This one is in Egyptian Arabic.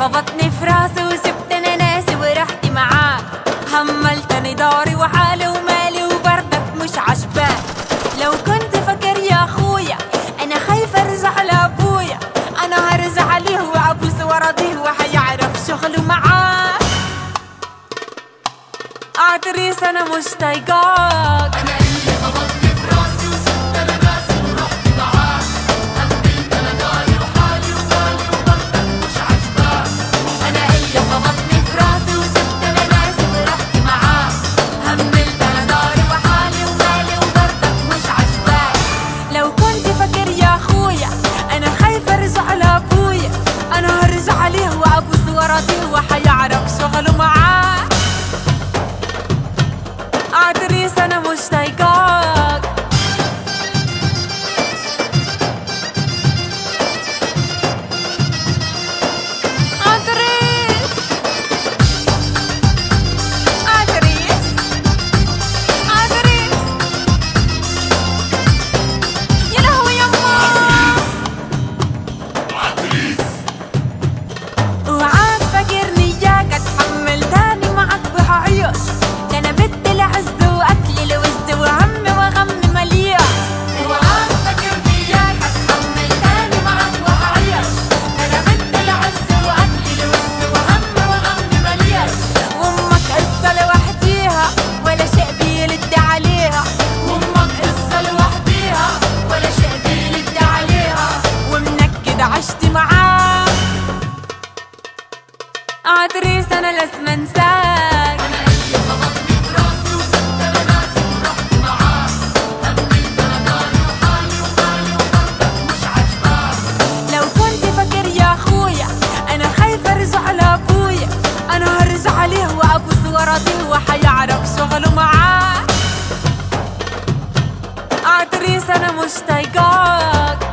خبطني في راسي وسبت انا ناسي ورحت معاك حملتني داري وحالي ومالي وبردك مش عجباك لو كنت فاكر يا اخويا انا خايفه ارجع لابويا انا هرجع عليه وابوس وراضيه وحيعرف شغله معاك اعتريس انا مش طايقاك انا اللي خبطني في راسي وسبت انا ناسي ورحت معاك هملت انا داري وحالي ومالي وبردك مش عجباك انا اللي خبطني في راسي وسبت انا ناسي ورحت معاك هملت انا داري وحالي ومالي وبردك مش عجباك لو كنت فاكر يا اخويا انا خايفه ارجع لابويا انا هرجع عليه وابوس وراضيه وحيعرف شغله معاك اعتريس انا مش طايقاك عتريس عتريس عتريس يا لهوي يما عتريس وعاد فاكرني ياك اتحمل تاني معك بحعيش ده انا بنت العز واكل الوز وهم وغم مليان وعاد فاكرني اياك اتحمل تاني معك وحعيش ده انا بنت العز واكل الوز وهم وغم مليان وامك قصه لوحديها ولا شيء بيلد عليها وامك قصه لوحديها ولا شيء بيلد عليها ومنكد عشت معاك عتريس انا لازم انساك انا اللي خبطني في راسي وسبت انا ناسي ورحت معاك هملت انا داري وحالي ومالي وبردك مش عجباك لو كنت فاكر يا اخويا انا خايفه ارجع لابويا انا هرجع عليه وابوس وراضيه وحيعرف شغله معاك اعتريس انا مش طايقاك